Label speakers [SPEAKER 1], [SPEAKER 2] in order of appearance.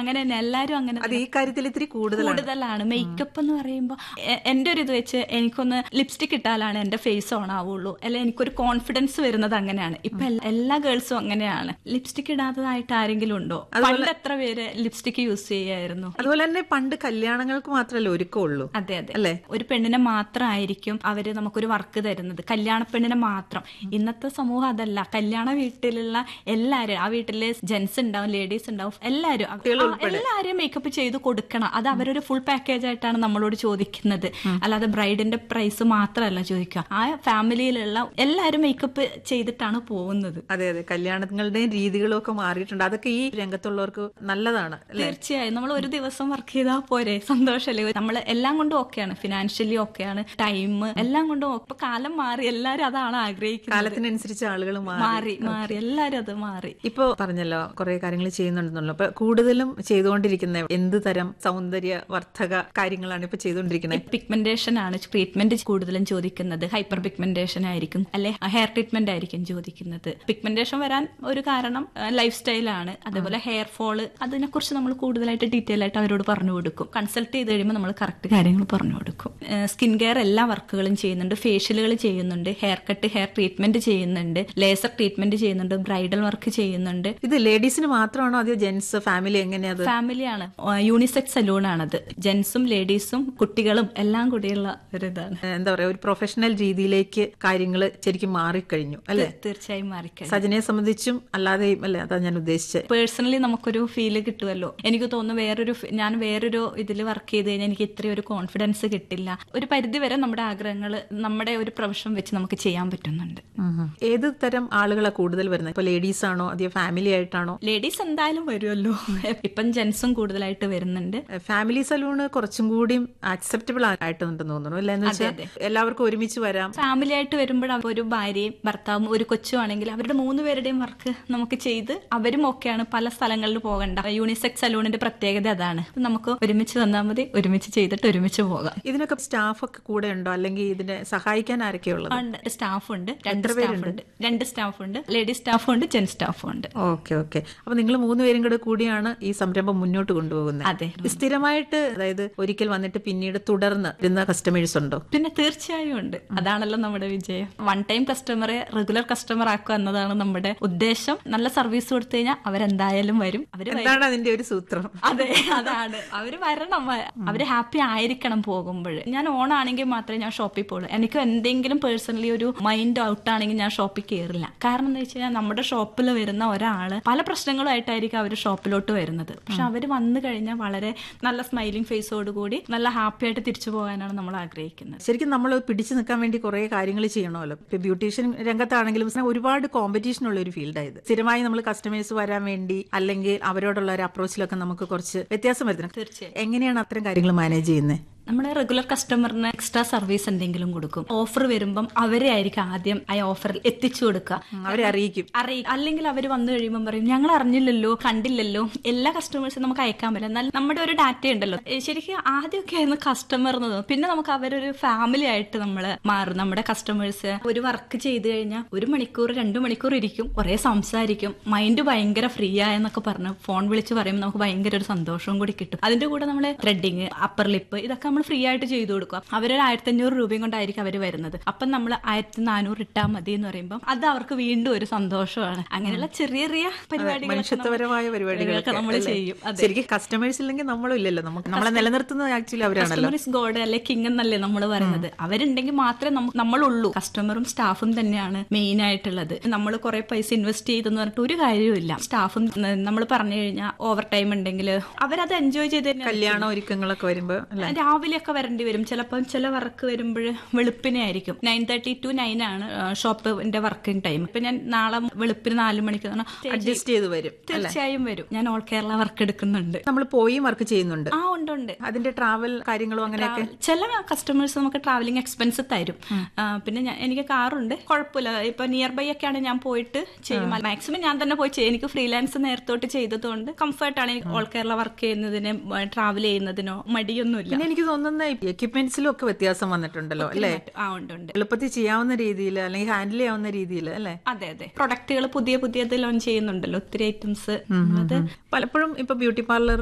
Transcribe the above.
[SPEAKER 1] അങ്ങനെ തന്നെ എല്ലാരും അങ്ങനെ
[SPEAKER 2] അത് ഈ കാര്യത്തിൽ ഇത്തിരി കൂടുതലാണ്
[SPEAKER 1] കൂടുതലാണ് മേക്കപ്പ് എന്ന് പറയുമ്പോൾ എന്റെ ഒരു ഇത് വെച്ച് എനിക്കൊന്ന് ലിപ്സ്റ്റിക് ഇട്ടാലാണ് എന്റെ ഫേസ് ഓൺ ആവുള്ളൂ അല്ലെ എനിക്കൊരു കോൺഫിഡൻസ് വരുന്നത് അങ്ങനെയാണ് ഇപ്പൊ എല്ലാ- എല്ലാ ഗേൾസും അങ്ങനെയാണ് ലിപ്സ്റ്റിക് ഇടാത്തതായിട്ട് ആരെങ്കിലും ഉണ്ടോ പണ്ട് എത്ര പേര് ലിപ്സ്റ്റിക് യൂസ് ചെയ്യായിരുന്നു
[SPEAKER 2] അതുപോലെ തന്നെ പണ്ട് കല്യാണങ്ങൾക്ക് മാത്രമല്ല ഒരുക്കമുള്ളൂ
[SPEAKER 1] അതെ അതെ
[SPEAKER 2] അല്ലേ
[SPEAKER 1] ഒരു പെണ്ണിനെ മാത്രമായിരിക്കും അവര് നമുക്കൊരു വർക്ക് തരുന്നത് കല്യാണ പെണ്ണിനെ മാത്രം ഇന്നത്തെ സമൂഹം അതല്ല കല്യാണ വീട്ടിലുള്ള എല്ലാരും ആ വീട്ടില് ജെന്റ്സ് ഉണ്ടാവും ലേഡീസ് ഉണ്ടാവും എല്ലാരും ആ, എല്ലാരും മേക്കപ്പ് ചെയ്ത് കൊടുക്കണം അത് അവരൊരു ഫുൾ പാക്കേജ് ആയിട്ടാണ് നമ്മളോട് ചോദിക്കുന്നത് അല്ലാതെ ബ്രൈഡിന്റെ പ്രൈസ് മാത്രമല്ല ചോദിക്കുക ആ ഫാമിലിയിലുള്ള എല്ലാരും മേക്കപ്പ് ചെയ്തിട്ടാണ് പോകുന്നത്
[SPEAKER 2] അതെ അതെ കല്യാണങ്ങളുടെയും രീതികളും ഒക്കെ മാറിയിട്ടുണ്ട് അതൊക്കെ ഈ രംഗത്തുള്ളവർക്ക് നല്ലതാണ് അല്ലേ
[SPEAKER 1] തീർച്ചയായും നമ്മൾ ഒരു ദിവസം വർക്ക് ചെയ്താൽ പോരെ സന്തോഷമല്ലേ നമ്മൾ എല്ലാം കൊണ്ടും ഓക്കെയാണ് ഫിനാൻഷ്യലി ഓക്കെയാണ് ടൈം എല്ലാം കൊണ്ടും okay. ഇപ്പൊ കാലം മാറി എല്ലാരും അതാണ് ആഗ്രഹിക്കുന്നത്
[SPEAKER 2] കാലത്തിനനുസരിച്ച് ആളുകൾ മാറി
[SPEAKER 1] മാറി മാറി എല്ലാരും അത് മാറി
[SPEAKER 2] ഇപ്പോ പറഞ്ഞല്ലോ കുറെ കാര്യങ്ങൾ ചെയ്യുന്നുണ്ടെന്നല്ലോ അപ്പൊ കൂടുതലും ചെയ്തുകൊണ്ടിരിക്കുന്ന എന്ത് തരം സൗന്ദര്യ വർദ്ധക കാര്യങ്ങളാണ് ഇപ്പൊ ചെയ്തുകൊണ്ടിരിക്കുന്നത്
[SPEAKER 1] പിഗ്മെന്റേഷൻ ആണ് ട്രീറ്റ്മെന്റ് കൂടുതലും ചോദിക്കുന്നത് ഹൈപ്പർ പിഗ്മെന്റേഷൻ ആയിരിക്കും അല്ലെ ഹെയർ ട്രീറ്റ്മെന്റ് ആയിരിക്കും ചോദിക്കുന്നത് പിഗ്മെന്റേഷൻ വരാൻ ഒരു കാരണം ലൈഫ് സ്റ്റൈലാണ് അതേപോലെ ഹെയർ ഫോള് അതിനെക്കുറിച്ച് നമ്മൾ കൂടുതലായിട്ട് ഡീറ്റെയിൽ ആയിട്ട് അവരോട് പറഞ്ഞു കൊടുക്കും കൺസൾട്ട് ചെയ്ത് കഴിയുമ്പോൾ നമ്മൾ കറക്റ്റ് കാര്യങ്ങൾ പറഞ്ഞു കൊടുക്കും സ്കിൻ കെയർ എല്ലാ വർക്കുകളും ചെയ്യുന്നുണ്ട് ഫേഷ്യലുകൾ ചെയ്യുന്നുണ്ട് ഹെയർ കട്ട് ഹെയർ ട്രീറ്റ്മെന്റ് ചെയ്യുന്നുണ്ട് ലേസർ ട്രീറ്റ്മെന്റ് ചെയ്യുന്നുണ്ട് ബ്രൈഡൽ വർക്ക് ചെയ്യുന്നുണ്ട്
[SPEAKER 2] ഇത് ലേഡീസിന് മാത്രമാണോ അതോ ജെന്റ്സ് ഫാമിലി എങ്ങനെയാ അത്
[SPEAKER 1] ഫാമിലിയാണ് യൂണിസെക്സ് സലൂൺ ആണത് ജെന്റ്സും ലേഡീസും കുട്ടികളും എല്ലാം കൂടിയുള്ള ഒരു ഇതാണ്
[SPEAKER 2] എന്താ പറയാ ഒരു പ്രൊഫഷണൽ രീതിയിലേക്ക് കാര്യങ്ങൾ ശരിക്കും മാറിക്കഴിഞ്ഞു അല്ലെ
[SPEAKER 1] തീർച്ചയായും മാറിക്കഴിഞ്ഞു
[SPEAKER 2] സജനയെ സംബന്ധിച്ചും അല്ലാതെയും അല്ലെ അതാ ഞാൻ ഉദ്ദേശിച്ചത്
[SPEAKER 1] പേഴ്സണലി നമുക്കൊരു ഫീല് കിട്ടുമല്ലോ എനിക്ക് തോന്നുന്നു വേറൊരു ഫി- ഞാൻ വേറൊരു ഇതിൽ വർക്ക് ചെയ്ത് കഴിഞ്ഞാൽ എനിക്ക് ഇത്രയും ഒരു കോൺഫിഡൻസ് കിട്ടില്ല ഒരു പരിധി വരെ നമ്മുടെ ആഗ്രഹങ്ങൾ നമ്മുടെ ഒരു പ്രൊഫഷൻ വെച്ച് നമുക്ക് ചെയ്യാൻ പറ്റുന്നുണ്ട്
[SPEAKER 2] ഏത് തരം ആളുകളാ കൂടുതൽ വരുന്നത് ഇപ്പൊ ലേഡീസ് ആണോ അതോ ഫാമിലി ആയിട്ടാണോ
[SPEAKER 1] ലേഡീസ് എന്തായാലും വരുമല്ലോ ഇപ്പം ജെന്റ്സും കൂടുതലായിട്ട് വരുന്നുണ്ട്
[SPEAKER 2] ഫാമിലി സലൂണ് കുറച്ചും കൂടിയും അക്സെപ്റ്റബിൾ ആയിട്ടുണ്ടെന്ന് തോന്നുന്നു അല്ലെ എന്ന് വെച്ചാൽ എല്ലാവർക്കും ഒരുമിച്ച് വരാം
[SPEAKER 1] ഫാമിലി ആയിട്ട് വരുമ്പോൾ ഒരു ഭാര്യയും ഭർത്താവും ഒരു കൊച്ചും ആണെങ്കിൽ അവരുടെ മൂന്ന് പേരുടെയും വർക്ക് നമുക്ക് ചെയ്ത് അവരും ഒക്കെയാണ് പല സ്ഥലങ്ങളിൽ പോകണ്ട യൂണിസെക്സ് സലൂണിന്റെ പ്രത്യേകത അതാണ് നമുക്ക് ഒരുമിച്ച് വന്നാൽ മതി ഒരുമിച്ച് ചെയ്തിട്ട് ഒരുമിച്ച് പോകാം
[SPEAKER 2] ഇതിനൊക്കെ സ്റ്റാഫൊക്കെ കൂടെ ഉണ്ടോ അല്ലെങ്കിൽ ഇതിനെ സഹായിക്കാൻ ആരൊക്കെയുള്ളത്
[SPEAKER 1] ഉണ്ട് സ്റ്റാഫ് ഉണ്ട് രണ്ട് സ്റ്റാഫ് ഉണ്ട് രണ്ട് സ്റ്റാഫ് ഉണ്ട് ലേഡീസ് സ്റ്റാഫും ഉണ്ട് ജെൻ സ്റ്റാഫും ഉണ്ട്
[SPEAKER 2] ഓക്കെ ഓക്കെ അപ്പൊ നിങ്ങൾ മൂന്നുപേരും കൂടെ കൂടിയാണ് ഈ സംരംഭം മുന്നോട്ട് കൊണ്ടുപോകുന്നത്
[SPEAKER 1] അതെ
[SPEAKER 2] സ്ഥിരമായിട്ട് അതായത് ഒരിക്കൽ വന്നിട്ട് പിന്നീട് തുടർന്ന് വരുന്ന കസ്റ്റമേഴ്സ് ഉണ്ടോ
[SPEAKER 1] പിന്നെ തീർച്ചയായും ഉണ്ട് അതാണല്ലോ നമ്മുടെ വിജയം വൺ ടൈം കസ്റ്റമറെ റെഗുലർ കസ്റ്റമർ ആക്കുക എന്നതാണ് നമ്മുടെ ഉദ്ദേശം നല്ല സർവീസ് കൊടുത്തു കഴിഞ്ഞാൽ അവരെന്തായാലും വരും അവര് വരും.
[SPEAKER 2] എന്താണ് അതിന്റെ ഒരു സൂത്രം
[SPEAKER 1] അതെ അതാണ് അവര് വരണം അവര് ഹാപ്പി ആയിരിക്കണം പോകുമ്പോൾ ഞാൻ ഓണാണെങ്കിൽ മാത്രമേ ഞാൻ ഷോപ്പിൽ പോകുള്ളൂ എനിക്ക് എന്തെങ്കിലും പേഴ്സണലി ഒരു മൈൻഡ് ഔട്ട് ആണെങ്കിൽ ഞാൻ ഷോപ്പിൽ കയറില്ല കാരണം എന്താ വെച്ച് കഴിഞ്ഞാൽ നമ്മുടെ ഷോപ്പിൽ വരുന്ന ഒരാള് പല പ്രശ്നങ്ങളുമായിട്ടായിരിക്കും അവർ ഷോപ്പിലോട്ട് വരുന്നത് പക്ഷെ അവർ വന്നു കഴിഞ്ഞാൽ വളരെ നല്ല സ്മൈലിംഗ് ഫേസോട് കൂടി നല്ല ഹാപ്പി ആയിട്ട് തിരിച്ചു പോകാനാണ് നമ്മൾ ആഗ്രഹിക്കുന്നത്
[SPEAKER 2] ശരിക്കും നമ്മൾ പിടിച്ചു നിൽക്കാൻ വേണ്ടി കുറെ കാര്യങ്ങൾ ചെയ്യണമല്ലോ ഇപ്പൊ ബ്യൂട്ടീഷ്യൻ രംഗത്താണെങ്കിലും ഒരുപാട് കോമ്പറ്റീഷൻ ഉള്ള ഒരു ഫീൽഡായത് സ്ഥിരമായി നമ്മൾ കസ്റ്റമേഴ്സ് വരാൻ വേണ്ടി അല്ലെങ്കിൽ അവരോടുള്ള ഒരു അപ്രോച്ചിലൊക്കെ നമുക്ക് കുറച്ച് വ്യത്യാസം വരുത്തണം
[SPEAKER 1] തീർച്ചയായും
[SPEAKER 2] എങ്ങനെയാണ് അത്തരം കാര്യങ്ങൾ മാനേജ് ചെയ്യുന്നത്
[SPEAKER 1] നമ്മൾ റെഗുലർ കസ്റ്റമറിന് എക്സ്ട്രാ സർവീസ് എന്തെങ്കിലും കൊടുക്കും ഓഫർ വരുമ്പം അവരെ ആയിരിക്കും ആദ്യം ആ ഓഫറിൽ എത്തിച്ചു കൊടുക്കുക
[SPEAKER 2] അവരെ അറിയിക്കും
[SPEAKER 1] അറിയിക്കും അല്ലെങ്കിൽ അവർ വന്നു കഴിയുമ്പോൾ പറയും ഞങ്ങൾ അറിഞ്ഞില്ലല്ലോ കണ്ടില്ലല്ലോ എല്ലാ കസ്റ്റമേഴ്സും നമുക്ക് അയക്കാൻ പറ്റില്ല എന്നാൽ നമ്മുടെ ഒരു ഡാറ്റ ഉണ്ടല്ലോ ഏ, ശരിക്കും ആദ്യമൊക്കെ ആയിരുന്നു കസ്റ്റമർ എന്ന് തോന്നും പിന്നെ നമുക്ക് അവരൊരു ഫാമിലി ആയിട്ട് നമ്മൾ മാറും നമ്മുടെ കസ്റ്റമേഴ്സ് ഒരു വർക്ക് ചെയ്ത് കഴിഞ്ഞാൽ ഒരു മണിക്കൂർ രണ്ട് മണിക്കൂർ ഇരിക്കും കുറെ സംസാരിക്കും മൈൻഡ് ഭയങ്കര ഫ്രീ ആയെന്നൊക്കെ പറഞ്ഞ് ഫോൺ വിളിച്ച് പറയുമ്പോൾ നമുക്ക് ഭയങ്കര ഒരു സന്തോഷവും കൂടി കിട്ടും അതിന്റെ കൂടെ നമ്മൾ ത്രെഡിങ് അപ്പർ ലിപ്പ് ഇതൊക്കെ നമ്മൾ ഫ്രീ ആയിട്ട് ചെയ്തു കൊടുക്കുക അവരൊരു ആയിരത്തി അഞ്ഞൂറ് രൂപയും കൊണ്ടായിരിക്കും അവർ വരുന്നത് അപ്പം നമ്മൾ ആയിരത്തി നാനൂറ് ഇട്ടാൽ മതി എന്ന് പറയുമ്പോൾ അത് അവർക്ക് വീണ്ടും ഒരു സന്തോഷമാണ് അങ്ങനെയുള്ള ചെറിയ ചെറിയ പരിപാടികളൊക്കെ
[SPEAKER 2] മനുഷ്യത്വപരമായ പരിപാടികളൊക്കെ
[SPEAKER 1] നമ്മൾ
[SPEAKER 2] അല്ലേ?
[SPEAKER 1] ചെയ്യും അതെ
[SPEAKER 2] ശരിക്കും കസ്റ്റമേഴ്സ് ഇല്ലെങ്കിൽ നമ്മളും ഇല്ലല്ലോ നമുക്ക് നമ്മളെ നിലനിർത്തുന്നത് ആക്ച്വലി അവരാണല്ലോ
[SPEAKER 1] കസ്റ്റമർ ഇസ് ഗോഡ് അല്ലെ കിങ് എന്നല്ലേ നമ്മൾ പറയുന്നത് അവരുണ്ടെങ്കിൽ മാത്രമേ നമുക്ക് നമ്മളുള്ളൂ കസ്റ്റമറും സ്റ്റാഫും തന്നെയാണ് മെയിൻ ആയിട്ടുള്ളത് നമ്മൾ കുറെ പൈസ ഇൻവെസ്റ്റ് ചെയ്തെന്ന് പറഞ്ഞിട്ട് ഒരു കാര്യവുമില്ല സ്റ്റാഫും നമ്മൾ പറഞ്ഞു കഴിഞ്ഞാൽ ഓവർ ടൈം ഉണ്ടെങ്കിൽ അവരത് എൻജോയ് ചെയ്ത് തന്നെ
[SPEAKER 2] കല്യാണ ഒരുക്കങ്ങളൊക്കെ വരുമ്പോ അല്ലെ
[SPEAKER 1] രാവിലെയൊക്കെ വരേണ്ടി വരും ചിലപ്പം ചില വർക്ക് വരുമ്പോൾ വെളുപ്പിനെ ആയിരിക്കും നയൻ തേർട്ടി ടു നയൻ ആണ് ഷോപ്പിന്റെ വർക്കിംഗ് ടൈം ഇപ്പൊ ഞാൻ നാളെ വെളുപ്പിന് നാല് മണിക്ക് തന്നെ
[SPEAKER 2] അഡ്ജസ്റ്റ് ചെയ്ത് വരും
[SPEAKER 1] തീർച്ചയായും വരും ഞാൻ ഓൾ കേരള വർക്ക് എടുക്കുന്നുണ്ട്
[SPEAKER 2] നമ്മൾ പോയി വർക്ക് ചെയ്യുന്നുണ്ട്
[SPEAKER 1] ആ ഉണ്ട് ഉണ്ട്
[SPEAKER 2] അതിന്റെ ട്രാവൽ കാര്യങ്ങളും അങ്ങനെയൊക്കെ
[SPEAKER 1] ചില കസ്റ്റമേഴ്സ് നമുക്ക് ട്രാവലിംഗ് എക്സ്പെൻസ് തരും ആ, പിന്നെ ഞാൻ- എനിക്ക് കാറുണ്ട് കുഴപ്പമില്ല ഇപ്പൊ നിയർ ബൈ ഒക്കെയാണ് ഞാൻ പോയിട്ട് ചെയ്യും മാക്സിമം ഞാൻ തന്നെ പോയി ചെയ്യും എനിക്ക് ഫ്രീലാൻസ് നേരത്തോട്ട് ചെയ്തതുകൊണ്ട് കംഫർട്ടാണ് എനിക്ക് ഓൾ കേരള വർക്ക് ചെയ്യുന്നതിന് ട്രാവൽ ചെയ്യുന്നതിനോ മടിയൊന്നുമില്ല
[SPEAKER 2] പിന്നെ എനിക്ക് തോന്നുന്ന എക്യുപ്മെന്റ്സിലും ഒക്കെ വ്യത്യാസം വന്നിട്ടുണ്ടല്ലോ അല്ലേ
[SPEAKER 1] ആ ഉണ്ട് ഉണ്ട്
[SPEAKER 2] എളുപ്പത്തിൽ ചെയ്യാവുന്ന രീതിയിൽ അല്ലെങ്കിൽ ഹാൻഡിൽ ചെയ്യാവുന്ന രീതിയിൽ അല്ലേ
[SPEAKER 1] അതെ അതെ പ്രൊഡക്റ്റുകൾ പുതിയ പുതിയത് ലോഞ്ച് ചെയ്യുന്നുണ്ടല്ലോ ഒത്തിരി ഐറ്റംസ് അത്
[SPEAKER 2] പലപ്പോഴും ഇപ്പൊ ബ്യൂട്ടി പാർലർ